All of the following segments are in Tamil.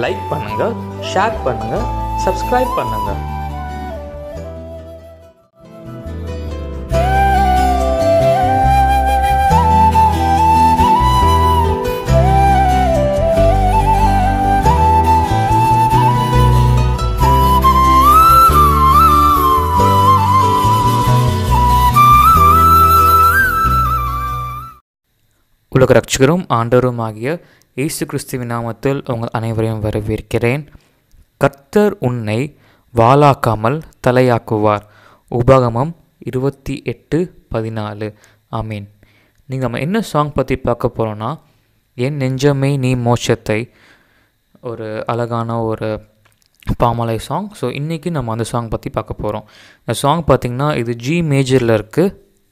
லைக் பண்ணுங்கள் ஷேர் பண்ணுங்கள் சப்ஸ்கிரைப் பண்ணுங்கள் உலக ரட்சகரும் ஆண்டவரும் ஆகிய இயேசு கிறிஸ்துவின் நாமத்தில் உங்கள் அனைவரையும் வரவேற்கிறேன் கர்த்தர் உன்னை வாளாக்காமல் தலையாக்குவார் உபாகமம் இருபத்தி எட்டு பதினாலு ஆமீன் நீங்கள் நம்ம என்ன சாங் பற்றி பார்க்க போகிறோன்னா என் நெஞ்சமே நீ மோட்சத்தை ஒரு அழகான ஒரு பாமலை சாங் ஸோ இன்றைக்கி நம்ம அந்த சாங் பற்றி பார்க்க போகிறோம் இந்த சாங் பார்த்திங்கன்னா இது ஜி மேஜரில் இருக்குது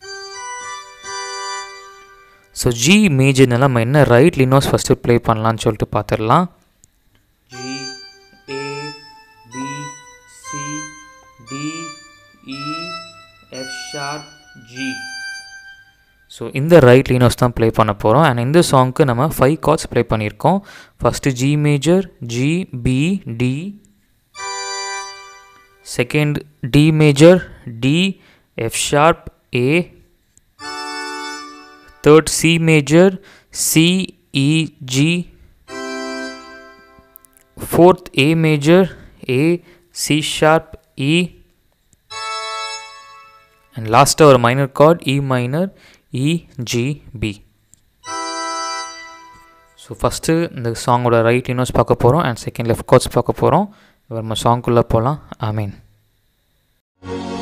ஸோ ஜி மேஜர்னால நம்ம என்ன ரைட் லினோஸ் ஃபஸ்ட்டு ப்ளே பண்ணலான்னு சொல்லிட்டு பார்த்துடலாம் G A B C D E F sharp G so இந்த ரைட் லினோஸ் தான் ப்ளே பண்ண போகிறோம் அண்ட் இந்த சாங்க்கு நம்ம ஃபைவ் கார்ட்ஸ் ப்ளே பண்ணியிருக்கோம் first G major G B D second D major D F sharp A third C major, C, E, G, fourth A major, A, C sharp, E, and last our minor chord E minor, E, G, B. So first இந்த சாங்கோட ரைட் இனோஸ் பார்க்க போகிறோம் அண்ட் செகண்ட் லெஃப்ட் கார்ட்ஸ் பார்க்க போகிறோம் நம்ம சாங்குள்ளே போகலாம் ஐ மீன்